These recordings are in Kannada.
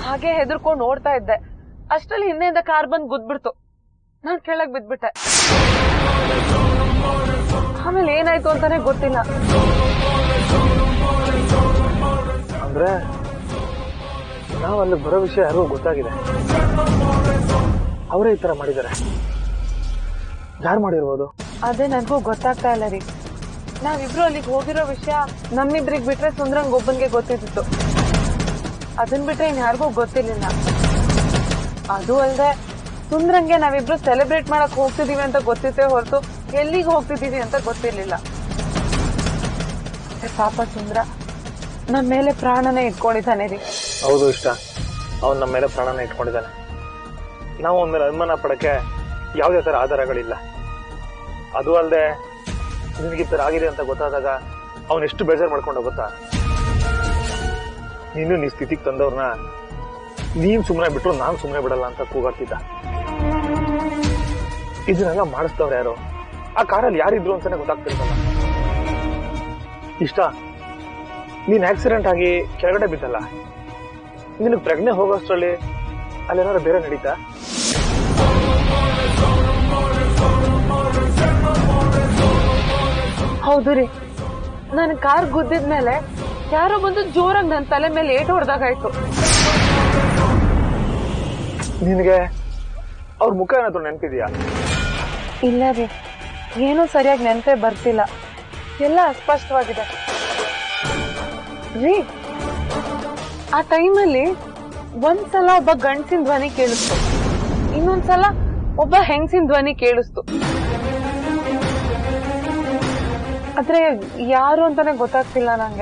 ಹಾಗೆ ಹೆದರ್ಕೊಂಡು ಓಡ್ತಾ ಇದ್ದೆ ಅಷ್ಟ್ರಲ್ಲಿ ಹಿಂದೆಯಿಂದ ಕಾರ್ ಬಂದ್ ಗುದ್ಬಿಡ್ತು ನಾನ್ ಕೆಳಗ್ ಬಿದ್ಬಿಟ್ಟೆ ಆಮೇಲೆ ಏನಾಯ್ತು ಅಂತಾನೆ ಗೊತ್ತಿಲ್ಲ ಅಂದ್ರೆ ನಾವು ಅಲ್ಲಿ ಬರೋ ವಿಷಯ ಯಾರಿಗೂ ಗೊತ್ತಾಗಿದೆ ಅವರೇ ಈ ತರ ಮಾಡಿದ್ದಾರೆ ಯಾರು ಮಾಡಿರ್ಬೋದು ಅದೇ ನನಗೂ ಗೊತ್ತಾಗ್ತಾ ಇಲ್ಲ ರೀ ನಾವಿಬ್ರು ಅಲ್ಲಿಗೆ ಹೋಗಿರೋ ವಿಷಯ ನಮ್ಮಿಬ್ರಿಗೆ ಬಿಟ್ರೆ ಸುಂದ್ರಂಗ್ ಒಬ್ಬನ್ಗೆ ಗೊತ್ತಿದ್ದಿತ್ತು ಅದನ್ ಬಿಟ್ರೆ ಇನ್ ಯಾರಿಗೂ ಗೊತ್ತಿರ್ಲಿಲ್ಲ ಅದು ಅಲ್ದೆ ಸುಂದ್ರಂಗೆ ನಾವಿಬ್ರು ಸೆಲೆಬ್ರೇಟ್ ಮಾಡಕ್ ಹೋಗ್ತಿದೀವಿ ಅಂತ ಗೊತ್ತಿತ್ತೇ ಹೊರತು ಎಲ್ಲಿಗೆ ಹೋಗ್ತಿದೀವಿ ಅಂತ ಗೊತ್ತಿರ್ಲಿಲ್ಲ ಮತ್ತೆ ಪಾಪ ಸುಂದ್ರ ನಮ್ಮ ಮೇಲೆ ಪ್ರಾಣನೇ ಇಟ್ಕೊಂಡಿದ್ದಾನೆ ರೀ ಹೌದು ಇಷ್ಟ ಅವನು ನಮ್ಮ ಮೇಲೆ ಪ್ರಾಣನ ಇಟ್ಕೊಂಡಿದ್ದಾನೆ ನಾವು ಅವನ ಮೇಲೆ ಅನುಮಾನ ಪಡಕ್ಕೆ ಯಾವುದೇ ತರ ಆಧಾರಗಳಿಲ್ಲ ಅದು ಅಲ್ಲದೆ ನಿನಗೆ ಈ ಥರ ಆಗಿದೆ ಅಂತ ಗೊತ್ತಾದಾಗ ಅವನು ಎಷ್ಟು ಬೇಜಾರು ಮಾಡ್ಕೊಂಡ ಗೊತ್ತಾ ನೀನು ನೀ ಸ್ಥಿತಿಗೆ ತಂದವ್ರನ್ನ ನೀನ್ ಸುಮ್ಮನೆ ಬಿಟ್ರು ನಾನು ಸುಮ್ಮನೆ ಬಿಡಲ್ಲ ಅಂತ ಕೂಗಾಡ್ತಿದ್ದ ಇದನ್ನೆಲ್ಲ ಮಾಡಿಸ್ತವ್ರು ಯಾರು ಆ ಕಾರಲ್ಲಿ ಯಾರಿದ್ರು ಅಂತಾನೆ ಗೊತ್ತಾಗ್ತಿರ್ತಲ್ಲ ಇಷ್ಟ ನೀನ್ ಆಕ್ಸಿಡೆಂಟ್ ಆಗಿ ಕೆಳಗಡೆ ಬಿದ್ದಲ್ಲ ನಿನಗೆ ಪ್ರಜ್ಞೆ ಹೋಗೋಷ್ಟರಲ್ಲಿ ಅಲ್ಲೇನಾದ್ರು ಬೇರೆ ನಡೀತಾ ಹೌದು ರೀ ನನ್ ಕಾರ್ ಗುದ್ದಿದ್ಮೇಲೆ ಯಾರೋ ಬಂದು ಜೋರಾಗಿ ನನ್ನ ತಲೆ ಮೇಲೆ ಏಟ್ ಹೊಡೆದಾಗಾಯ್ತು ನಿನಗೆ ಅವ್ರ ಮುಖ ಏನಾದ್ರು ನೆನಪಿದ್ಯಾ ಇಲ್ಲ ರೀ ಏನೂ ಸರಿಯಾಗಿ ನೆನಪೇ ಬರ್ತಿಲ್ಲ ಎಲ್ಲ ಅಸ್ಪಷ್ಟವಾಗಿದೆ ರೀ ಆ ಟೈಮಲ್ಲಿ ಒಂದ್ಸಲ ಒಬ್ಬ ಗಂಡಸಿನ ಧ್ವನಿ ಕೇಳಿಸ್ತು ಇನ್ನೊಂದ್ಸಲ ಒಬ್ಬ ಹೆಂಗಸಿನ ಧ್ವನಿ ಕೇಳಿಸ್ತು ಆದ್ರೆ ಯಾರು ಅಂತಾನೆ ಗೊತ್ತಾಗ್ತಿಲ್ಲ ನಂಗೆ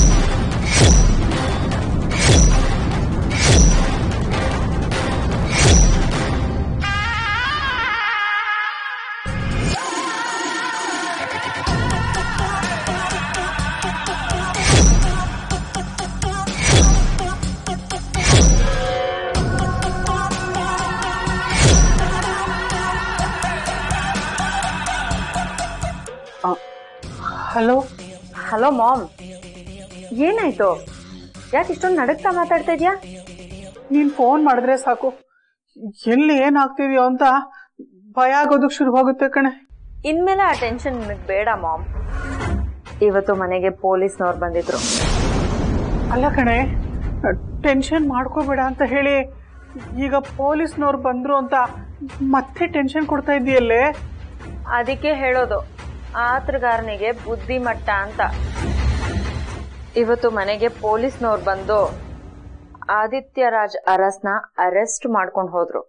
ಹಲೋ ಹಲೋ ಮಾಮ್ ಏನಾಯ್ತು ಯಾಕೆ ಇಷ್ಟೊಂದು ನಡಕ್ತಾ ಮಾತಾಡ್ತಾ ಇದ್ಯಾ ನೀನ್ ಫೋನ್ ಮಾಡಿದ್ರೆ ಸಾಕು ಎಲ್ಲಿ ಏನಾಗ್ತಿದ್ಯೋ ಅಂತ ಭಯ ಆಗೋದಕ್ ಶುರು ಹೋಗುತ್ತೆ ಕಣೆ ಇನ್ಮೇಲೆ ಆ ಟೆನ್ಷನ್ ನಿಮಗೆ ಬೇಡ ಮಾಮ್ ಇವತ್ತು ಮನೆಗೆ ಪೊಲೀಸ್ನವ್ರು ಬಂದಿದ್ರು ಅಲ್ಲ ಕಣೆ ಟೆನ್ಷನ್ ಮಾಡ್ಕೋಬೇಡ ಅಂತ ಹೇಳಿ ಈಗ ಪೊಲೀಸ್ನವ್ರು ಬಂದ್ರು ಅಂತ ಮತ್ತೆ ಟೆನ್ಷನ್ ಕೊಡ್ತಾ ಇದೆಯಲ್ಲೇ ಅದಕ್ಕೆ ಹೇಳೋದು ಆತ್ರಗಾರನಿಗೆ ಬುದ್ಧಿ ಮಟ್ಟ ಅಂತ ಇವತ್ತು ಮನೆಗೆ ಪೊಲೀಸ್ನವ್ರು ಬಂದು ಆದಿತ್ಯ ರಾಜ್ ಅರಸ್ನ ಅರೆಸ್ಟ್ ಮಾಡ್ಕೊಂಡು ಹೋದ್ರು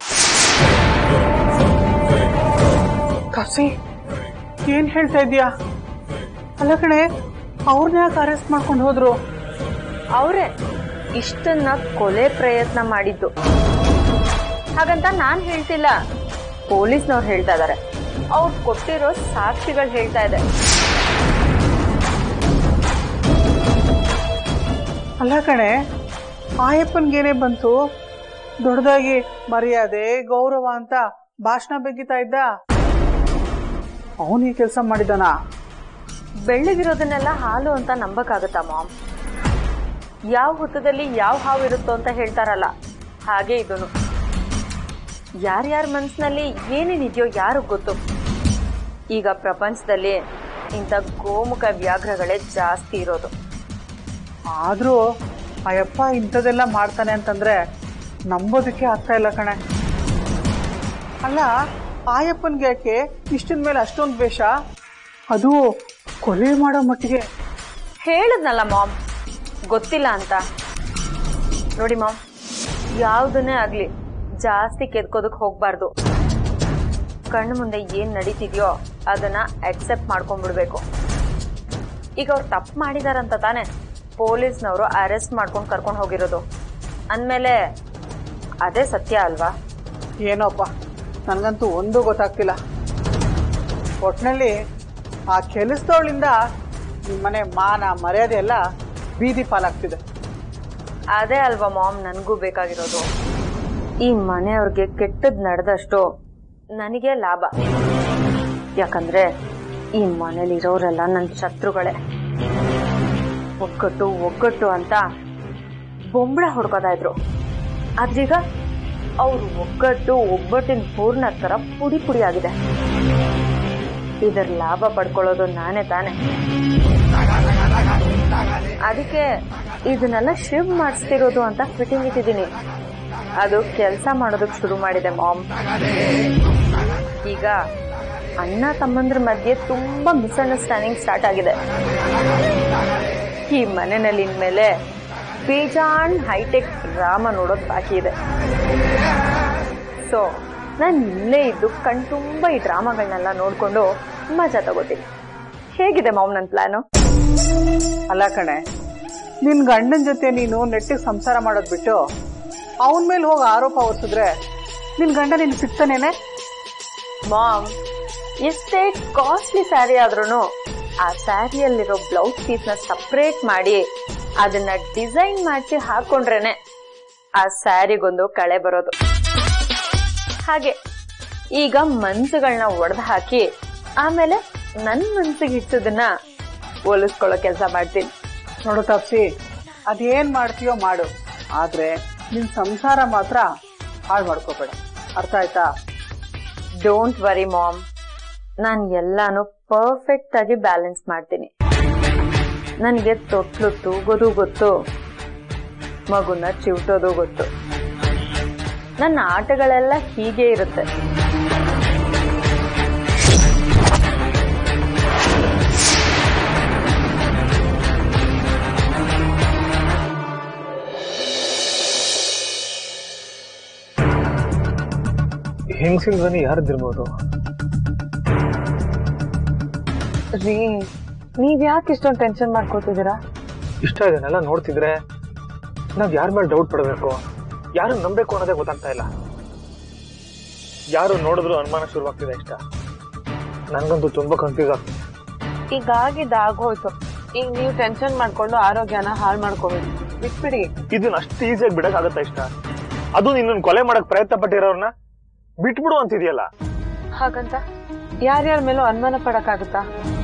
ಕಸಿ ಏನ್ ಹೇಳ್ತಾ ಇದೀಯಾ ಅಲ್ಲ ಕಣೆ ಅವ್ರನ್ನ ಯಾಕೆ ಅರೆಸ್ಟ್ ಮಾಡ್ಕೊಂಡು ಹೋದ್ರು ಅವರೇ ಇಷ್ಟನ್ನ ಕೊಲೆ ಪ್ರಯತ್ನ ಮಾಡಿದ್ದು ಹಾಗಂತ ನಾನ್ ಹೇಳ್ತಿಲ್ಲ ಪೊಲೀಸ್ನವ್ರು ಹೇಳ್ತಾ ಇದಾರೆ ಅವ್ರು ಕೊಟ್ಟಿರೋ ಸಾಕ್ಷಿಗಳು ಹೇಳ್ತಾ ಇದೆ ಅಲ್ಲ ಕಣೆ ಆಯಪ್ಪನ್ಗೇನೆ ಬಂತು ದೊಡ್ಡದಾಗಿ ಮರ್ಯಾದೆ ಗೌರವ ಅಂತ ಭಾಷಣ ಬೆಗಿತಾ ಇದ್ದ ಅವನು ಈ ಕೆಲಸ ಮಾಡಿದಾನ ಬೆಳ್ಳಗಿರೋದನ್ನೆಲ್ಲ ಹಾಲು ಅಂತ ನಂಬಕ್ಕಾಗತ್ತಾ ಮಾಮ್ ಯಾವ ಹೊತ್ತದಲ್ಲಿ ಯಾವ ಹಾವು ಇರುತ್ತೋ ಅಂತ ಹೇಳ್ತಾರಲ್ಲ ಹಾಗೆ ಇದನು ಯಾರ್ಯಾರ ಮನ್ಸಿನಲ್ಲಿ ಏನೇನಿದೆಯೋ ಯಾರು ಗೊತ್ತು ಈಗ ಪ್ರಪಂಚದಲ್ಲಿ ಇಂಥ ಗೋಮುಖ ವ್ಯಾಘ್ರಗಳೇ ಜಾಸ್ತಿ ಇರೋದು ಆದ್ರೂ ಅಯ್ಯಪ್ಪ ಇಂಥದೆಲ್ಲ ಮಾಡ್ತಾನೆ ಅಂತಂದ್ರೆ ನಂಬೋದಕ್ಕೆ ಆಗ್ತಾ ಇಲ್ಲ ಕಣೆ ಅಲ್ಲ ಆಯಪ್ಪನ್ಗೆ ಯಾಕೆ ಇಷ್ಟದ ಮೇಲೆ ಅಷ್ಟೊಂದು ದ್ವೇಷ ಅದು ಕೊಲೆ ಮಾಡೋ ಮಟ್ಟಿಗೆ ಹೇಳಿದ್ನಲ್ಲ ಮಾಮ್ ಗೊತ್ತಿಲ್ಲ ಅಂತ ನೋಡಿ ಮಾಮ್ ಯಾವುದನ್ನೇ ಆಗ್ಲಿ ಜಾಸ್ತಿ ಕೆದ್ಕೋದಕ್ ಹೋಗ್ಬಾರ್ದು ಕಣ್ಣು ಮುಂದೆ ಏನ್ ನಡೀತಿದ್ಯೋ ಅದನ್ನ ಅಕ್ಸೆಪ್ಟ್ ಮಾಡ್ಕೊಂಡ್ಬಿಡ್ಬೇಕು ಈಗ ಅವ್ರು ತಪ್ಪು ಮಾಡಿದಾರಂತ ತಾನೆ ಪೊಲೀಸ್ನವರು ಅರೆಸ್ಟ್ ಮಾಡ್ಕೊಂಡು ಕರ್ಕೊಂಡು ಹೋಗಿರೋದು ಅಂದಮೇಲೆ ಅದೇ ಸತ್ಯ ಅಲ್ವಾ ಏನೋಪ್ಪ ನನಗಂತೂ ಒಂದು ಗೊತ್ತಾಗ್ತಿಲ್ಲ ಒಟ್ನಲ್ಲಿ ಆ ಕೆಲಸದವಳಿಂದ ನಿಮ್ಮನೆ ಮಾನ ಮರ್ಯಾದೆ ಎಲ್ಲ ಬೀದಿ ಪಾಲಾಗ್ತಿದೆ ಅದೇ ಅಲ್ವಾ ಮಾಮ್ ನನಗೂ ಬೇಕಾಗಿರೋದು ಈ ಮನೆಯವ್ರಿಗೆ ಕೆಟ್ಟದ್ ನಡೆದಷ್ಟು ನನಗೆ ಲಾಭ ಯಾಕಂದ್ರೆ ಈ ಮನೇಲಿರೋರೆಲ್ಲ ನನ್ನ ಶತ್ರುಗಳೇ ಒಗ್ಗಟ್ಟು ಒಗ್ಗಟ್ಟು ಅಂತ ಬೊಂಬಳ ಹೊಡ್ಕೋತಾ ಇದ್ರು ಆದ್ರೀಗ ಅವ್ರ ಒಗ್ಗಟ್ಟು ಒಬ್ಬಟ್ಟಿನ ಹೂರ್ಣ ತರ ಪುಡಿ ಪುಡಿ ಆಗಿದೆ ಇದರ ಲಾಭ ಪಡ್ಕೊಳ್ಳೋದು ನಾನೇ ತಾನೆ ಅದಕ್ಕೆ ಇದನ್ನೆಲ್ಲ ಶಿವ್ ಮಾಡಿಸ್ತಿರೋದು ಅಂತ ಫಿಟ್ಟಿಂಗ್ ಇಟ್ಟಿದ್ದೀನಿ ಅದು ಕೆಲಸ ಮಾಡೋದಕ್ಕೆ ಶುರು ಮಾಡಿದೆ ಮಾಮ್ ಈಗ ಅಣ್ಣ ತಮ್ಮಂದ್ರ ಮಧ್ಯೆ ತುಂಬಾ ಮಿಸ್ಅಂಡರ್ಸ್ಟ್ಯಾಂಡಿಂಗ್ ಸ್ಟಾರ್ಟ್ ಆಗಿದೆ ಈ ಮನೆಯಲ್ಲಿ ಇನ್ಮೇಲೆ ಬೇಜಾನ್ ಹೈಟೆಕ್ ಡ್ರಾಮಾ ನೋಡೋದು ಬಾಕಿ ಇದೆ ಸೊ ನಾನು ಇಲ್ಲೇ ಇದ್ದು ಕಣ್ತುಂಬ ಈ ಡ್ರಾಮಾಗಳನ್ನೆಲ್ಲ ನೋಡ್ಕೊಂಡು ಮಜಾ ತಗೋತೀನಿ ಹೇಗಿದೆ ಮಾಮ್ ನನ್ನ ಪ್ಲಾನು ಅಲ್ಲ ಕಣೆ ನಿನ್ ಗಂಡನ ಜೊತೆ ನೀನು ನೆಟ್ಟಿಗೆ ಸಂಸಾರ ಮಾಡೋದ್ ಬಿಟ್ಟು ಅವನ ಮೇಲೆ ಹೋಗಿ ಆರೋಪ ಹೊರಿಸಿದ್ರೆ ನಿನ್ ಗಂಡ ನಿನ್ ಸಿಗ್ತಾನೇನೆ ಮಾಮ್ ಎಷ್ಟೇ ಕಾಸ್ಟ್ಲಿ ಸ್ಯಾರಿ ಆದ್ರೂ ಆ ಸ್ಯಾರಿಯಲ್ಲಿರೋ ಬ್ಲೌಸ್ ಪೀಸ್ ನ ಸಪ್ರೇಟ್ ಮಾಡಿ ಅದನ್ನ ಡಿಸೈನ್ ಮಾಡಿಸಿ ಹಾಕೊಂಡ್ರೇನೆ ಆ ಸ್ಯಾರಿಗೊಂದು ಕಳೆ ಬರೋದು ಹಾಗೆ ಈಗ ಮನ್ಸುಗಳನ್ನ ಒಡೆದು ಹಾಕಿ ಆಮೇಲೆ ನನ್ ಮನ್ಸಿಗೆ ಹಿಡ್ಸೋದನ್ನ ಹೋಲಿಸ್ಕೊಳ್ಳೋ ಕೆಲಸ ಮಾಡ್ತೀನಿ ನೋಡು ತಪ್ಸಿ ಅದೇನ್ ಮಾಡ್ತೀಯೋ ಮಾಡು ಆದ್ರೆ ನಿನ್ ಸಂಸಾರ ಮಾತ್ರ ಹಾಳು ಮಾಡ್ಕೋಬೇಡ ಅರ್ಥ ಆಯ್ತಾ ಡೋಂಟ್ ವರಿ ಮಾಮ್ ನಾನು ಎಲ್ಲಾನು ಪರ್ಫೆಕ್ಟ್ ಆಗಿ ಬ್ಯಾಲೆನ್ಸ್ ಮಾಡ್ತೀನಿ ನನಗೆ ತೊಟ್ಲು ತೂಗೋದು ಗೊತ್ತು ಮಗುನ ಚಿವುಟೋದು ಗೊತ್ತು ನನ್ನ ಆಟಗಳೆಲ್ಲ ಹೀಗೆ ಇರುತ್ತೆ ಹೆಂಗಸಿನ ಧ್ವನಿ ಯಾರದ್ದಿರ್ಬೋದು ರೀ ನೀವ್ ಯಾಕೆ ಇಷ್ಟೊಂದು ಟೆನ್ಷನ್ ಮಾಡ್ಕೋತಿದ್ದೀರಾ ಇಷ್ಟ ಇದನ್ನೆಲ್ಲ ನೋಡ್ತಿದ್ರೆ ನಾವ್ ಯಾರ ಮೇಲೆ ಡೌಟ್ ಪಡಬೇಕು ಯಾರು ನಂಬೇಕು ಅನ್ನೋದೇ ಗೊತ್ತಾಗ್ತಾ ಇಲ್ಲ ಯಾರು ನೋಡಿದ್ರು ಅನುಮಾನ ಶುರುವಾಗ್ತಿದೆ ಇಷ್ಟ ನನ್ಗಂತೂ ತುಂಬಾ ಕನ್ಫ್ಯೂಸ್ ಆಗ್ತಿದೆ ಈಗ ಆಗಿದ್ದ ಆಗೋಯ್ತು ಈಗ ನೀವು ಟೆನ್ಷನ್ ಮಾಡ್ಕೊಂಡು ಆರೋಗ್ಯನ ಹಾಳು ಮಾಡ್ಕೋಬೇಡಿ ಬಿಟ್ಬಿಡಿ ಇದನ್ನ ಅಷ್ಟು ಈಸಿಯಾಗಿ ಬಿಡಕ್ ಆಗತ್ತಾ ಇಷ್ಟ ಅದು ನಿನ್ನನ್ನು ಕೊಲೆ ಮಾಡಕ್ ಪ್ರಯತ್ನ ಪಟ್ಟಿರೋರ್ನ ಬಿಟ್ಬಿಡು ಅಂತಿದ್ಯಲ್ಲ ಹಾಗಂತ ಯಾರ್ಯಾರ ಮೇಲೂ ಅನುಮಾನ ಪಡಕ್ಕಾಗುತ್ತಾ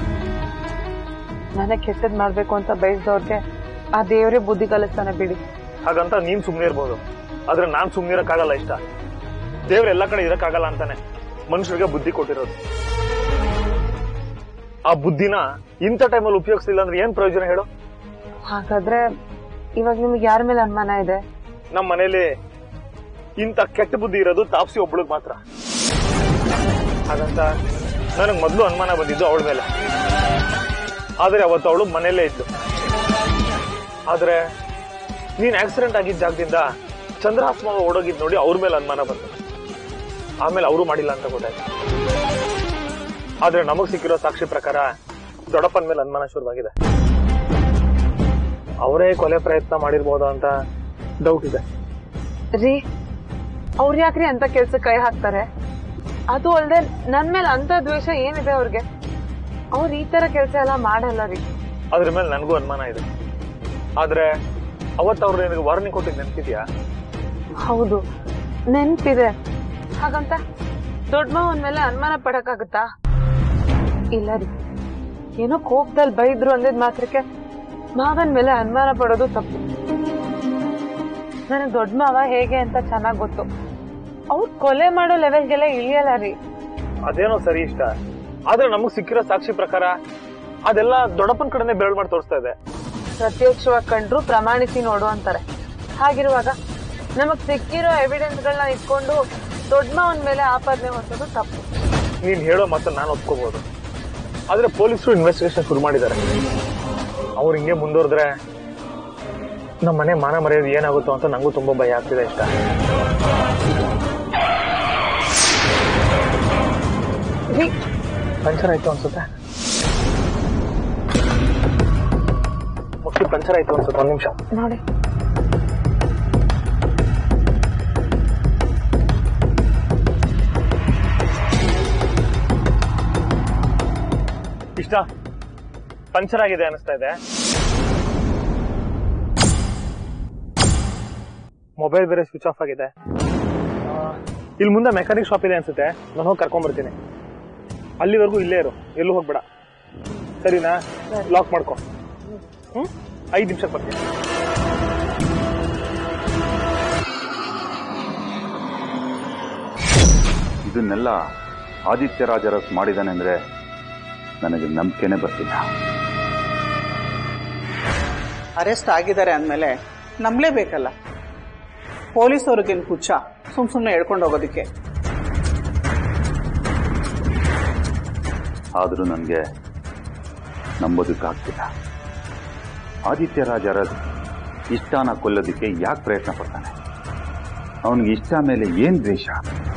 ನನಗೆ ಕೆಟ್ಟದ್ ಮಾಡ್ಬೇಕು ಅಂತ ಬಯಸ್ದವ್ರಿಗೆ ಆ ದೇವ್ರೇ ಬುದ್ಧಿ ಕಲಿಸ್ತಾನೆ ಬಿಡಿ ಹಾಗಂತ ನೀನ್ ಸುಮ್ನೆ ಇರ್ಬೋದು ಆದ್ರೆ ನಾನ್ ಸುಮ್ನೆ ಇರಕ್ಕಾಗಲ್ಲ ಇಷ್ಟ ದೇವ್ರ ಎಲ್ಲಾ ಕಡೆ ಇರಕ್ಕಾಗಲ್ಲ ಅಂತಾನೆ ಮನುಷ್ಯರಿಗೆ ಬುದ್ಧಿ ಕೊಟ್ಟಿರೋದು ಆ ಬುದ್ಧಿನ ಇಂಥ ಟೈಮಲ್ಲಿ ಉಪಯೋಗಿಸ್ಲಿಲ್ಲ ಅಂದ್ರೆ ಏನ್ ಪ್ರಯೋಜನ ಹೇಳು ಹಾಗಾದ್ರೆ ಇವಾಗ ನಿಮ್ಗೆ ಯಾರ ಮೇಲೆ ಅನುಮಾನ ಇದೆ ನಮ್ಮ ಮನೇಲಿ ಇಂಥ ಕೆಟ್ಟ ಬುದ್ಧಿ ಇರೋದು ತಾಪ್ಸಿ ಒಬ್ಳಿಗ್ ಮಾತ್ರ ಹಾಗಂತ ನನಗ್ ಮೊದ್ಲು ಅನುಮಾನ ಬಂದಿದ್ದು ಅವಳ ಮೇಲೆ ಆದ್ರೆ ಅವತ್ತು ಅವಳು ಮನೆಯಲ್ಲೇ ಇದ್ಲು ಆದ್ರೆ ನೀನ್ ಆಕ್ಸಿಡೆಂಟ್ ಆಗಿದ್ದ ಜಾಗದಿಂದ ಚಂದ್ರಹಾಸ್ ಮಾವ ಓಡೋಗಿದ್ ನೋಡಿ ಅವ್ರ ಮೇಲೆ ಅನುಮಾನ ಬಂತು ಆಮೇಲೆ ಅವರು ಮಾಡಿಲ್ಲ ಅಂತ ಗೊತ್ತಾಯ್ತು ಆದ್ರೆ ನಮಗ್ ಸಿಕ್ಕಿರೋ ಸಾಕ್ಷಿ ಪ್ರಕಾರ ದೊಡ್ಡಪ್ಪನ ಮೇಲೆ ಅನುಮಾನ ಶುರುವಾಗಿದೆ ಅವರೇ ಕೊಲೆ ಪ್ರಯತ್ನ ಮಾಡಿರ್ಬೋದು ಅಂತ ಡೌಟ್ ಇದೆ ರೀ ಅವ್ರು ಯಾಕ್ರಿ ಅಂತ ಕೆಲ್ಸ ಕೈ ಹಾಕ್ತಾರೆ ಅದು ಅಲ್ದೆ ನನ್ ಮೇಲೆ ಅಂತ ದ್ವೇಷ ಏನಿದೆ ಅವ್ರಿಗೆ ಅವ್ರು ಈ ತರ ಕೆಲ್ಸ ಎಲ್ಲ ಮಾಡಲ್ಲ ರೀ ಅದ್ರ ಮೇಲೆ ನನಗೂ ಅನುಮಾನ ಇದೆ ಆದ್ರೆ ಅವತ್ತು ಅವ್ರು ನಿನಗೆ ವಾರ್ನಿಂಗ್ ಕೊಟ್ಟಿದ್ದು ನೆನಪಿದ್ಯಾ ಹೌದು ನೆನ್ಪಿದೆ ಹಾಗಂತ ದೊಡ್ಡ ಮಾವನ್ ಮೇಲೆ ಅನುಮಾನ ಪಡಕ್ಕಾಗತ್ತಾ ಇಲ್ಲ ರೀ ಏನೋ ಕೋಪದಲ್ಲಿ ಬೈದ್ರು ಅಂದಿದ್ ಮಾತ್ರಕ್ಕೆ ಮಾವನ್ ಮೇಲೆ ಅನುಮಾನ ಪಡೋದು ತಪ್ಪು ನನಗ್ ದೊಡ್ಡ ಮಾವ ಹೇಗೆ ಅಂತ ಚೆನ್ನಾಗ್ ಗೊತ್ತು ಅವ್ರು ಕೊಲೆ ಮಾಡೋ ಲೆವೆಲ್ಗೆಲ್ಲ ಇಳಿಯಲ್ಲ ರೀ ಅದೇನೋ ಸರಿ ಇಷ್ಟ ಆದ್ರೆ ನಮಗ್ ಸಿಕ್ಕಿರೋ ಸಾಕ್ಷಿ ಪ್ರಕಾರ ಅದೆಲ್ಲ ದೊಡ್ಡಪ್ಪನ ಕಡೆನೆ ಬೆರಳು ಮಾಡಿ ತೋರಿಸ್ತಾ ಇದೆ ಪ್ರತ್ಯಕ್ಷವಾಗಿ ಕಂಡ್ರು ಪ್ರಮಾಣಿಸಿ ನೋಡು ಅಂತಾರೆ ಹಾಗಿರುವಾಗ ನಮಗ್ ಸಿಕ್ಕಿರೋ ಎವಿಡೆನ್ಸ್ ಗಳನ್ನ ಇಟ್ಕೊಂಡು ದೊಡ್ಡ ಮಾವನ್ ಮೇಲೆ ಆಪಾದನೆ ಹೊರಿಸೋದು ತಪ್ಪು ನೀನ್ ಹೇಳೋ ಮಾತನ್ನ ನಾನು ಒಪ್ಕೋಬಹುದು ಆದ್ರೆ ಪೊಲೀಸರು ಇನ್ವೆಸ್ಟಿಗೇಷನ್ ಶುರು ಮಾಡಿದ್ದಾರೆ ಅವ್ರು ಹಿಂಗೆ ಮುಂದುವರೆದ್ರೆ ನಮ್ಮ ಮನೆ ಮಾನ ಮರ್ಯಾದೆ ಏನಾಗುತ್ತೋ ಅಂತ ನಂಗೂ ತುಂಬಾ ಭಯ ಆಗ್ತಿದೆ ಇಷ್ಟ ರೀ ಪಂಚರ್ ಆಯ್ತು ಅನ್ಸುತ್ತೆ ಮುಖ್ಯ ಪಂಚರ್ ಆಯ್ತು ಅನ್ಸುತ್ತೆ ಒಂದ್ ನಿಮಿಷ ನೋಡಿ ಇಷ್ಟ ಪಂಚರ್ ಆಗಿದೆ ಅನಿಸ್ತಾ ಇದೆ ಮೊಬೈಲ್ ಬೇರೆ ಸ್ವಿಚ್ ಆಫ್ ಆಗಿದೆ ಆ, ಇಲ್ಲಿ ಮುಂದೆ ಮೆಕ್ಯಾನಿಕ್ ಶಾಪ್ ಇದೆ ಅನ್ಸುತ್ತೆ ನಾನು ಹೋಗಿ ಕರ್ಕೊಂಡ್ ಬರ್ತೀನಿ ಅಲ್ಲಿವರೆಗೂ ಇಲ್ಲೇ ಇರು ಎಲ್ಲೂ ಹೋಗ್ಬೇಡ ಸರಿನಾ ಲಾಕ್ ಮಾಡ್ಕೊ ಹ್ಮ್ ಐದು ನಿಮಿಷಕ್ಕೆ ಬರ್ತೀನಿ ಇದನ್ನೆಲ್ಲ ಆದಿತ್ಯ ರಾಜರಸ್ ಮಾಡಿದಾನೆ ಅಂದ್ರೆ ನನಗೆ ನಂಬಿಕೆನೇ ಬರ್ತಿಲ್ಲ ಅರೆಸ್ಟ್ ಆಗಿದ್ದಾರೆ ಅಂದಮೇಲೆ ನಂಬಲೇಬೇಕಲ್ಲ ಪೊಲೀಸವ್ರಿಗೇನು ಹುಚ್ಚ ಸುಮ್ ಸುಮ್ಮನೆ ಹೇಳ್ಕೊಂಡು ಹೋಗೋದಕ್ಕೆ ಆದರೂ ನನಗೆ ನಂಬೋದಕ್ಕಾಗ್ತಿಲ್ಲ ಆದಿತ್ಯ ರಾಜರಸ್ ಇಷ್ಟಾನ ಕೊಲ್ಲೋದಕ್ಕೆ ಯಾಕೆ ಪ್ರಯತ್ನ ಪಡ್ತಾನೆ ಅವನಿಗೆ ಇಷ್ಟ ಮೇಲೆ ಏನ್ ದ್ವೇಷ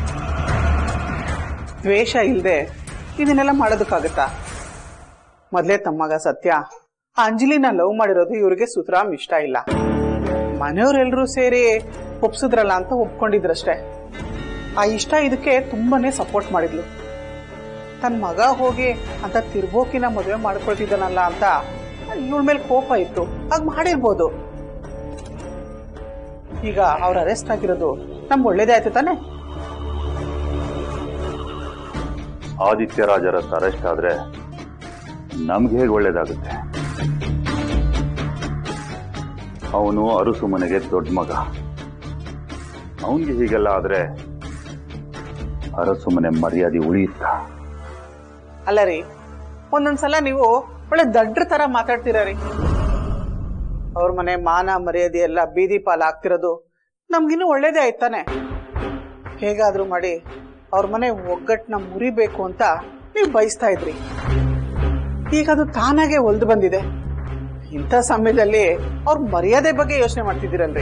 ದ್ವೇಷ ಇಲ್ಲದೆ ಇದನ್ನೆಲ್ಲ ಮಾಡೋದಕ್ಕಾಗತ್ತಾ ಮೊದಲೇ ತಮ್ಮಗ ಸತ್ಯ ಆ ಅಂಜಲಿನ ಲವ್ ಮಾಡಿರೋದು ಇವ್ರಿಗೆ ಸುತರಾಮ್ ಇಷ್ಟ ಇಲ್ಲ ಮನೆಯವರೆಲ್ಲರೂ ಸೇರಿ ಒಪ್ಸಿದ್ರಲ್ಲ ಅಂತ ಒಪ್ಕೊಂಡಿದ್ರಷ್ಟೇ ಆ ಇಷ್ಟ ಇದಕ್ಕೆ ತುಂಬಾನೇ ಸಪೋರ್ಟ್ ಮಾಡಿದ್ಲು ತನ್ನ ಮಗ ಹೋಗಿ ಅಂತ ತಿರ್ಬೋಕಿನ ಮದುವೆ ಮಾಡ್ಕೊಳ್ತಿದ್ದಾನಲ್ಲ ಅಂತ ಇವಳ ಮೇಲೆ ಕೋಪ ಇತ್ತು ಆಗ ಮಾಡಿರ್ಬೋದು ಈಗ ಅವ್ರ ಅರೆಸ್ಟ್ ಆಗಿರೋದು ನಮ್ಗೆ ಒಳ್ಳೇದೇ ಆಯ್ತು ತಾನೆ ಆದಿತ್ಯ ರಾಜರಸ್ ಅರೆಸ್ಟ್ ಆದ್ರೆ ನಮ್ಗೆ ಹೇಗೆ ಒಳ್ಳೇದಾಗುತ್ತೆ ಅವನು ಅರಸು ಮನೆಗೆ ದೊಡ್ಡ ಮಗ ಅವನಿಗೆ ಹೀಗೆಲ್ಲ ಆದ್ರೆ ಅರಸು ಮನೆ ಮರ್ಯಾದೆ ಉಳಿಯುತ್ತಾ ಅಲ್ಲ ರೀ ಒಂದೊಂದ್ಸಲ ನೀವು ಒಳ್ಳೆ ದಡ್ರ ತರ ಮಾತಾಡ್ತೀರ ರೀ ಅವ್ರ ಮನೆ ಮಾನ ಮರ್ಯಾದೆ ಎಲ್ಲ ಬೀದಿ ಪಾಲ್ ಆಗ್ತಿರೋದು ನಮ್ಗಿನ್ನೂ ಒಳ್ಳೇದೇ ಆಯ್ತಾನೆ ಹೇಗಾದ್ರೂ ಮಾಡಿ ಅವ್ರ ಮನೆ ಒಗ್ಗಟ್ಟನ್ನ ಮುರಿಬೇಕು ಅಂತ ನೀವು ಬಯಸ್ತಾ ಇದ್ರಿ ಈಗ ಅದು ತಾನಾಗೆ ಒಲ್ದು ಬಂದಿದೆ ಇಂಥ ಸಮಯದಲ್ಲಿ ಅವ್ರ ಮರ್ಯಾದೆ ಬಗ್ಗೆ ಯೋಚನೆ ಮಾಡ್ತಿದ್ದೀರಲ್ರಿ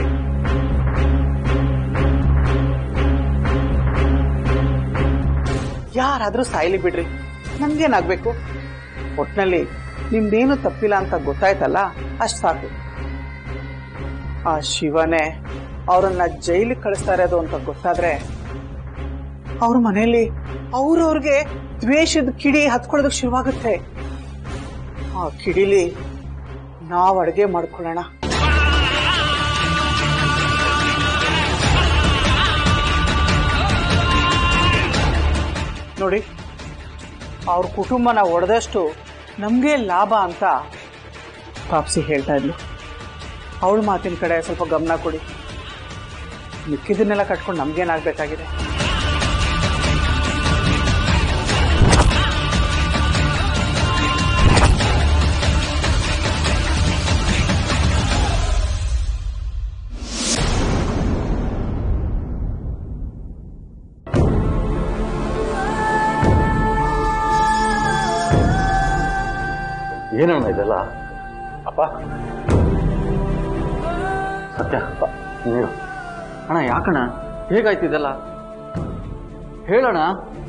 ಯಾರಾದ್ರೂ ಸಾಯ್ಲಿ ಬಿಡ್ರಿ ನಮ್ಗೇನಾಗ್ಬೇಕು ಒಟ್ನಲ್ಲಿ ನಿಮ್ದೇನು ತಪ್ಪಿಲ್ಲ ಅಂತ ಗೊತ್ತಾಯ್ತಲ್ಲ ಅಷ್ಟ್ ಸಾಕು ಆ ಶಿವನೇ ಅವರನ್ನ ಜೈಲಿಗೆ ಕಳಿಸ್ತಾ ಇರೋದು ಅಂತ ಗೊತ್ತಾದ್ರೆ ಅವ್ರ ಮನೆಯಲ್ಲಿ ಅವ್ರವ್ರಿಗೆ ದ್ವೇಷದ ಕಿಡಿ ಹತ್ಕೊಳ್ಳೋದಕ್ಕೆ ಶುರುವಾಗುತ್ತೆ ಆ ಕಿಡಿಲಿ ನಾವ್ ಅಡ್ಗೆ ಮಾಡ್ಕೊಳ್ಳೋಣ ನೋಡಿ ಅವ್ರ ಕುಟುಂಬನ ಒಡೆದಷ್ಟು ನಮಗೆ ಲಾಭ ಅಂತ ಪಾಪ್ಸಿ ಹೇಳ್ತಾ ಇದ್ಲು ಅವಳ ಮಾತಿನ ಕಡೆ ಸ್ವಲ್ಪ ಗಮನ ಕೊಡಿ ಮಿಕ್ಕಿದನ್ನೆಲ್ಲ ಕಟ್ಕೊಂಡು ನಮ್ಗೇನಾಗಬೇಕಾಗಿದೆ ಏನಣ್ಣ ಇದೆಲ್ಲ ಅಪ್ಪ ಸತ್ಯ ನೀನು ಅಣ್ಣ ಯಾಕಣ್ಣ ಹೇಗಾಯ್ತು ಇದೆಲ್ಲ ಹೇಳೋಣ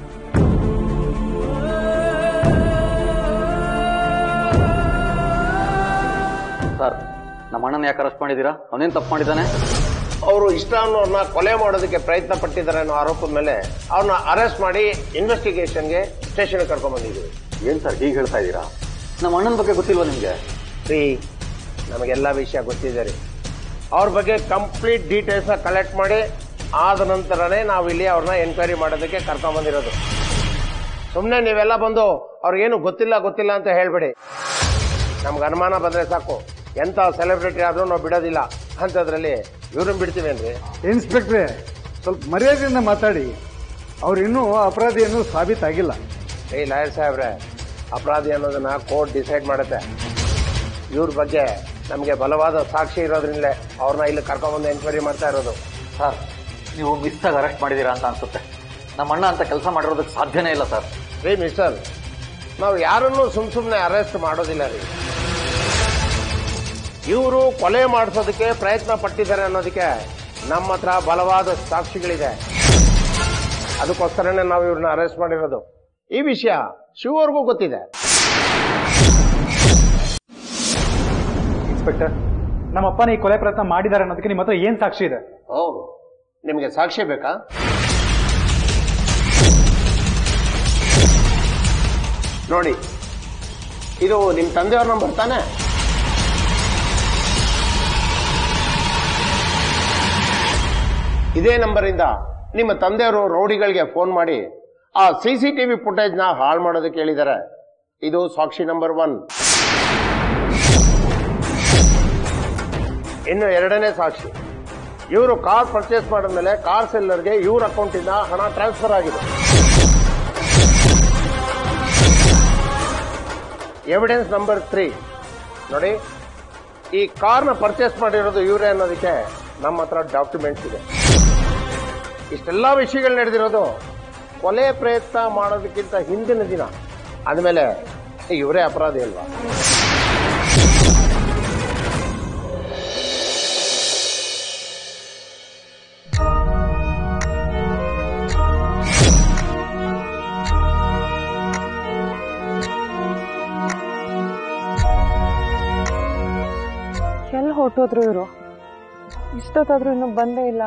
ಸರ್ ನಮ್ಮ ಅಣ್ಣನ ಯಾಕೆ ಅರೆಸ್ಟ್ ಮಾಡಿದ್ದೀರಾ ಅವನೇನು ತಪ್ಪು ಮಾಡಿದ್ದಾನೆ ಅವರು ಇಷ್ಟ ಅನ್ನೋರ್ನ ಕೊಲೆ ಮಾಡೋದಕ್ಕೆ ಪ್ರಯತ್ನ ಪಟ್ಟಿದ್ದಾರೆ ಅನ್ನೋ ಆರೋಪದ ಮೇಲೆ ಅವ್ರನ್ನ ಅರೆಸ್ಟ್ ಮಾಡಿ ಇನ್ವೆಸ್ಟಿಗೇಷನ್ಗೆ ಸ್ಟೇಷನ್ ಕರ್ಕೊಂಡ್ ಬಂದಿದ್ದೀವಿ ಏನ್ ಸರ್ ಹೀಗೆ ಹೇಳ್ತಾ ಇದ್ದೀರಾ ನಮ್ಮ ಅಣ್ಣನ ಬಗ್ಗೆ ಗೊತ್ತಿಲ್ವಾ ನಿಮಗೆ ರೀ ನಮಗೆಲ್ಲ ವಿಷಯ ಗೊತ್ತಿದೆ ರೀ ಅವ್ರ ಬಗ್ಗೆ ಕಂಪ್ಲೀಟ್ ಡೀಟೇಲ್ಸ್ನ ಕಲೆಕ್ಟ್ ಮಾಡಿ ಆದ ನಂತರನೇ ನಾವು ಇಲ್ಲಿ ಅವ್ರನ್ನ ಎನ್ಕ್ವೈರಿ ಮಾಡೋದಕ್ಕೆ ಕರ್ಕೊಂಡ್ ಬಂದಿರೋದು ಸುಮ್ಮನೆ ನೀವೆಲ್ಲ ಬಂದು ಅವ್ರಿಗೇನು ಗೊತ್ತಿಲ್ಲ ಗೊತ್ತಿಲ್ಲ ಅಂತ ಹೇಳ್ಬೇಡಿ ನಮ್ಗೆ ಅನುಮಾನ ಬಂದ್ರೆ ಸಾಕು ಎಂಥ ಸೆಲೆಬ್ರಿಟಿ ಆದ್ರೂ ನಾವು ಬಿಡೋದಿಲ್ಲ ಅಂಥದ್ರಲ್ಲಿ ಇವ್ರನ್ನ ಬಿಡ್ತೀವೇನ್ರಿ ಇನ್ಸ್ಪೆಕ್ಟ್ರೆ ಸ್ವಲ್ಪ ಮರ್ಯಾದೆಯಿಂದ ಮಾತಾಡಿ ಅವ್ರು ಇನ್ನೂ ಅಪರಾಧಿ ಅನ್ನೋದು ಸಾಬೀತಾಗಿಲ್ಲ ಏ ಲಾಯರ್ ಸಾಹೇಬ್ರೆ ಅಪರಾಧಿ ಅನ್ನೋದನ್ನ ಕೋರ್ಟ್ ಡಿಸೈಡ್ ಮಾಡುತ್ತೆ ಇವ್ರ ಬಗ್ಗೆ ನಮಗೆ ಬಲವಾದ ಸಾಕ್ಷಿ ಇರೋದ್ರಿಂದಲೇ ಅವ್ರನ್ನ ಇಲ್ಲಿ ಕರ್ಕೊಂಡ್ಬಂದು ಎನ್ಕ್ವೈರಿ ಮಾಡ್ತಾ ಇರೋದು ಸರ್ ನೀವು ಮಿಸ್ ಆಗಿ ಅರೆಸ್ಟ್ ಮಾಡಿದ್ದೀರಾ ಅಂತ ಅನ್ಸುತ್ತೆ ನಮ್ಮ ಅಣ್ಣ ಅಂತ ಕೆಲಸ ಮಾಡಿರೋದಕ್ಕೆ ಸಾಧ್ಯನೇ ಇಲ್ಲ ಸರ್ ರೀ ಮಿಸ್ಟರ್ ನಾವು ಯಾರನ್ನೂ ಸುಮ್ ಸುಮ್ಮನೆ ಅರೆಸ್ಟ್ ಮಾಡೋದಿಲ್ಲ ರೀ ಇವರು ಕೊಲೆ ಮಾಡಿಸೋದಕ್ಕೆ ಪ್ರಯತ್ನ ಪಟ್ಟಿದ್ದಾರೆ ಅನ್ನೋದಕ್ಕೆ ನಮ್ಮ ಹತ್ರ ಬಲವಾದ ಸಾಕ್ಷಿಗಳಿದೆ ಅದಕ್ಕೋಸ್ಕರನೇ ನಾವು ಇವ್ರನ್ನ ಅರೆಸ್ಟ್ ಮಾಡಿರೋದು ಈ ವಿಷಯ ಶಿವರ್ಗೂ ಗೊತ್ತಿದೆ ಇನ್ಸ್ಪೆಕ್ಟರ್ ನಮ್ಮಪ್ಪನ ಈ ಕೊಲೆ ಪ್ರಯತ್ನ ಮಾಡಿದ್ದಾರೆ ಅನ್ನೋದಕ್ಕೆ ನಿಮ್ಮ ಹತ್ರ ಏನ್ ಸಾಕ್ಷಿ ಇದೆ ಹೌದು ನಿಮಗೆ ಸಾಕ್ಷಿ ಬೇಕಾ ನೋಡಿ ಇದು ನಿಮ್ಮ ತಂದೆಯವ್ರ ನಂಬರ್ ತಾನೆ ಇದೇ ನಂಬರಿಂದ ನಿಮ್ಮ ತಂದೆಯವರು ರೌಡಿಗಳಿಗೆ ಫೋನ್ ಮಾಡಿ ಆ ಸಿ ಸಿ ಟಿವಿ ಫುಟೇಜ್ನ ಹಾಳು ಮಾಡೋದಕ್ಕೆ ಹೇಳಿದ್ದಾರೆ ಇದು ಸಾಕ್ಷಿ ನಂಬರ್ ಒನ್ ಇನ್ನು ಎರಡನೇ ಸಾಕ್ಷಿ ಇವರು ಕಾರ್ ಪರ್ಚೇಸ್ ಮಾಡಿದ್ಮೇಲೆ ಕಾರ್ ಸೆಲ್ಲರ್ಗೆ ಇವ್ರ ಅಕೌಂಟಿಂದ ಹಣ ಟ್ರಾನ್ಸ್ಫರ್ ಆಗಿದೆ ಎವಿಡೆನ್ಸ್ ನಂಬರ್ ತ್ರೀ ನೋಡಿ ಈ ಕಾರ್ನ ಪರ್ಚೇಸ್ ಮಾಡಿರೋದು ಇವರೇ ಅನ್ನೋದಕ್ಕೆ ನಮ್ಮ ಹತ್ರ ಡಾಕ್ಯುಮೆಂಟ್ಸ್ ಇದೆ ಇಷ್ಟೆಲ್ಲ ವಿಷಯಗಳು ನಡೆದಿರೋದು ಕೊಲೆ ಪ್ರಯತ್ನ ಮಾಡೋದಕ್ಕಿಂತ ಹಿಂದಿನ ದಿನ ಆದ್ಮೇಲೆ ಇವರೇ ಅಪರಾಧಿ ಅಲ್ವಾ ಎಲ್ಲಿ ಹೊರಟೋದ್ರು ಇವರು ಇಷ್ಟೊತ್ತಾದ್ರೂ ಇನ್ನೂ ಬಂದೇ ಇಲ್ಲ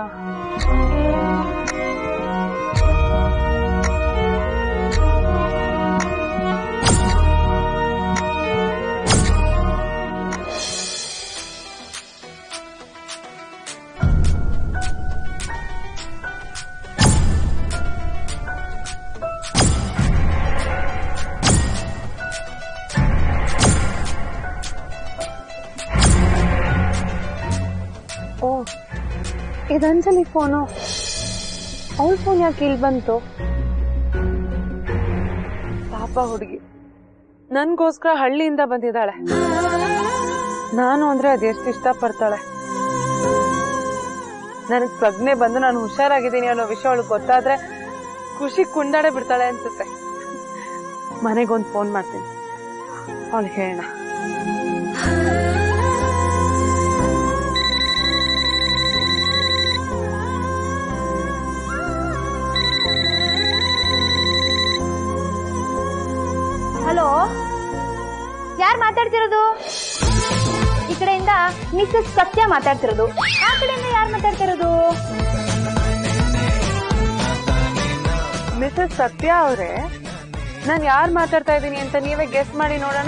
ಓ ಇದು ಅಂಜಲಿ ಫೋನು ಅವಳ ಫೋನ್ ಯಾಕೆ ಇಲ್ಲಿ ಬಂತು ಪಾಪ ಹುಡುಗಿ ನನ್ಗೋಸ್ಕರ ಹಳ್ಳಿಯಿಂದ ಬಂದಿದ್ದಾಳೆ ನಾನು ಅಂದ್ರೆ ಅದೆಷ್ಟು ಇಷ್ಟಪಡ್ತಾಳೆ ನನಗ್ ಪ್ರಜ್ಞೆ ಬಂದು ನಾನು ಹುಷಾರಾಗಿದ್ದೀನಿ ಅನ್ನೋ ವಿಷಯ ಅವಳಿಗೆ ಗೊತ್ತಾದ್ರೆ ಖುಷಿ ಕುಂಡಾಡೆ ಬಿಡ್ತಾಳೆ ಅನ್ಸುತ್ತೆ ಮನೆಗೊಂದು ಫೋನ್ ಮಾಡ್ತೀನಿ ಅವಳಿಗೆ ಹೇಳೋಣ ಹಲೋ ಯಾರು ಮಾತಾಡ್ತಿರೋದು ಈ ಕಡೆಯಿಂದ ಮಿಸಸ್ ಸತ್ಯ ಮಾತಾಡ್ತಿರೋದು ಆ ಕಡೆಯಿಂದ ಯಾರು ಮಾತಾಡ್ತಿರೋದು ಮಿಸಸ್ ಸತ್ಯ ಅವರೇ ನಾನು ಯಾರು ಮಾತಾಡ್ತಾ ಇದ್ದೀನಿ ಅಂತ ನೀವೇ ಗೆಸ್ ಮಾಡಿ ನೋಡೋಣ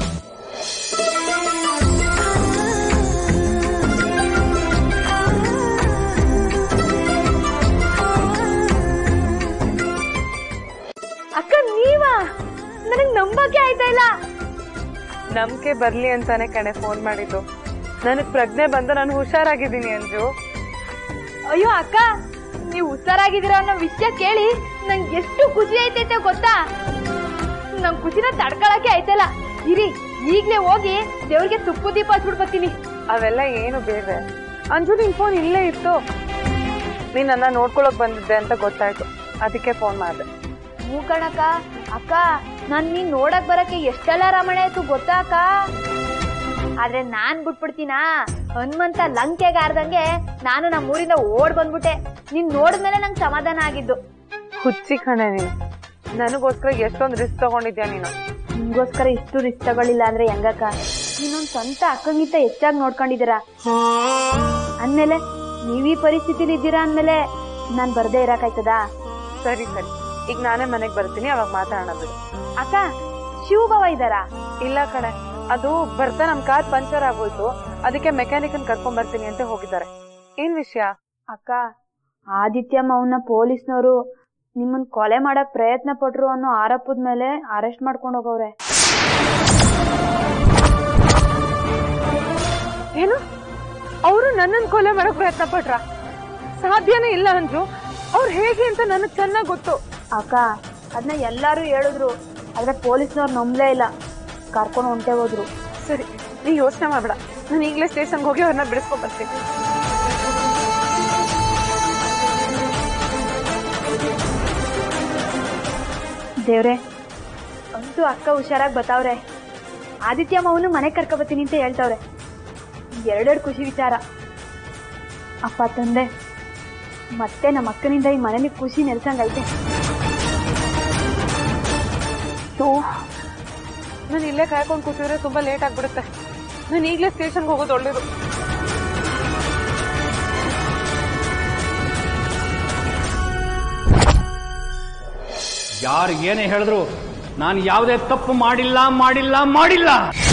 ಅಕ್ಕ ನೀವಾ ನನಗ್ ನಂಬಕ್ಕೆ ಆಯ್ತಾ ಇಲ್ಲ ನಂಬಿಕೆ ಬರ್ಲಿ ಅಂತಾನೆ ಕಣೆ ಫೋನ್ ಮಾಡಿದ್ದು ನನಗ್ ಪ್ರಜ್ಞೆ ಬಂದು ನಾನು ಹುಷಾರಾಗಿದ್ದೀನಿ ಅಂಜು ಅಯ್ಯೋ ಅಕ್ಕ ನೀವು ಹುಷಾರಾಗಿದ್ದೀರಾ ಅನ್ನೋ ವಿಷಯ ಕೇಳಿ ನಂಗೆ ಎಷ್ಟು ಖುಷಿ ಐತೈತೆ ಗೊತ್ತಾ ನಮ್ ಖುಷಿನ ತಡ್ಕೊಳಕ್ಕೆ ಆಯ್ತಲ್ಲ ಇರಿ ಈಗ್ಲೇ ಹೋಗಿ ದೇವ್ರಿಗೆ ತುಪ್ಪು ದೀಪ ಹಚ್ಬಿಟ್ ಬರ್ತೀನಿ ಅವೆಲ್ಲ ಏನು ಬೇಡ ಅಂಜು ನಿನ್ ಫೋನ್ ಇಲ್ಲೇ ಇತ್ತು ನೀನ್ ನನ್ನ ನೋಡ್ಕೊಳಕ್ ಬಂದಿದ್ದೆ ಅಂತ ಗೊತ್ತಾಯ್ತು ಅದಕ್ಕೆ ಫೋನ್ ಮಾಡಿದೆ ಹ್ಞೂ ಕಣಕ್ಕ ಅಕ್ಕ ನಾನ್ ನೀನ್ ನೋಡಕ್ ಬರಕ್ಕೆ ಎಷ್ಟೆಲ್ಲ ರಮಣೆ ಆಯ್ತು ಗೊತ್ತಾ ಅಕ್ಕ ಆದ್ರೆ ನಾನ್ ಬಿಟ್ಬಿಡ್ತೀನಾ ಹನುಮಂತ ಲಂಕೆಗೆ ಆರ್ದಂಗೆ ನಾನು ನಮ್ಮ ಊರಿಂದ ಓಡ್ ಬಂದ್ಬಿಟ್ಟೆ ನೀನ್ ನೋಡಿದ್ಮೇಲೆ ನಂಗೆ ಸಮಾಧಾನ ಆಗಿದ್ದು ಹುಚ್ಚಿ ಕಣೆ ನೀನು ನನಗೋಸ್ಕರ ಎಷ್ಟೊಂದು ರಿಸ್ಕ್ ತಗೊಂಡಿದ್ಯಾ ನೀನು ನಿಮ್ಗೋಸ್ಕರ ಇಷ್ಟು ರಿಸ್ಕ್ ತಗೊಳ್ಳಿಲ್ಲ ಅಂದ್ರೆ ಹೆಂಗಕ್ಕ ನೀನೊಂದ್ ಸ್ವಂತ ಅಕ್ಕಂಗಿಂತ ಹೆಚ್ಚಾಗಿ ನೋಡ್ಕೊಂಡಿದ್ದೀರಾ ಅಂದ್ಮೇಲೆ ನೀವ್ ಈ ಪರಿಸ್ಥಿತಿಲಿ ಇದ್ದೀರಾ ಅಂದ್ಮೇಲೆ ನಾನ್ ಬರ್ದೇ ಇರಕಾಯ್ತದಾ ಸರಿ ಸರಿ ಈಗ ನಾನೇ ಮನೆಗ್ ಬರ್ತೀನಿ ಅವಾಗ ಮಾತಾಡೋಣ ಬಿಡು ಅಕ್ಕ ಶಿವಭವ ಇದ್ದಾರಾ ಇಲ್ಲ ಕಣೆ ಅದು ಬರ್ತಾ ನಮ್ ಕಾರ್ ಪಂಚರ್ ಆಗೋಯ್ತು ಅದಕ್ಕೆ ಮೆಕ್ಯಾನಿಕ್ ಕರ್ಕೊಂಡ್ ಬರ್ತೀನಿ ಅಂತ ಹೋಗಿದ್ದಾರೆ ಏನ್ ವಿಷಯ ಅಕ್ಕ ಆದಿತ್ಯ ಮೌನ ಪೊಲೀಸ್ನವರು ನಿಮ್ಮನ್ ಕೊಲೆ ಮಾಡಕ್ ಪ್ರಯತ್ನ ಪಟ್ರು ಅನ್ನೋ ಆರೋಪದ ಮೇಲೆ ಅರೆಸ್ಟ್ ಮಾಡ್ಕೊಂಡು ಹೋಗವ್ರೆ ಏನು ಅವರು ನನ್ನನ್ ಕೊಲೆ ಮಾಡಕ್ ಪ್ರಯತ್ನ ಪಟ್ರ ಸಾಧ್ಯನೇ ಇಲ್ಲ ಅಂಜು ಅವ್ರು ಹೇಗೆ ಅಂತ ನನಗ್ ಚೆನ್ನಾಗ್ ಗೊತ್ತು ಅಕ್ಕ ಅದನ್ನ ಎಲ್ಲಾರು ಹೇಳಿದ್ರು ಆದ್ರೆ ಪೊಲೀಸ್ನವ್ರು ನಂಬ್ಲೇ ಇಲ್ಲ ಕರ್ಕೊಂಡು ಹೊಂಟೆ ಹೋದ್ರು ಸರಿ ನೀ ಯೋಚನೆ ಮಾಡ್ಬೇಡ ನಾನು ಈಗಲೇ ಸ್ಟೇಷನ್ಗೆ ಹೋಗಿ ಅವ್ರನ್ನ ಬಿಡಿಸ್ಕೊಂಡ್ ಬರ್ತೀನಿ ದೇವ್ರೆ ಅಂತೂ ಅಕ್ಕ ಹುಷಾರಾಗಿ ಬತಾವ್ರೆ ಆದಿತ್ಯ ಮಾವನು ಮನೆ ಕರ್ಕೊ ಬರ್ತೀನಿ ಅಂತ ಹೇಳ್ತಾವ್ರೆ ಎರಡೆರಡು ಖುಷಿ ವಿಚಾರ ಅಪ್ಪ ತಂದೆ ಮತ್ತೆ ನಮ್ಮ ಅಕ್ಕನಿಂದ ಈ ಮನೇಲಿ ಖುಷಿ ನೆಲ್ಸಂಗೈತೆ ಸೊ ನಾನು ಇಲ್ಲೇ ಕಾಯ್ಕೊಂಡು ಕೂತಿದ್ರೆ ತುಂಬಾ ಲೇಟ್ ಆಗ್ಬಿಡುತ್ತೆ ನಾನು ಈಗಲೇ ಸ್ಟೇಷನ್ಗೆ ಹೋಗೋದು ಒಳ್ಳೇದು ಯಾರು ಏನೇ ಹೇಳಿದ್ರು ನಾನು ಯಾವುದೇ ತಪ್ಪು ಮಾಡಿಲ್ಲ ಮಾಡಿಲ್ಲ ಮಾಡಿಲ್ಲ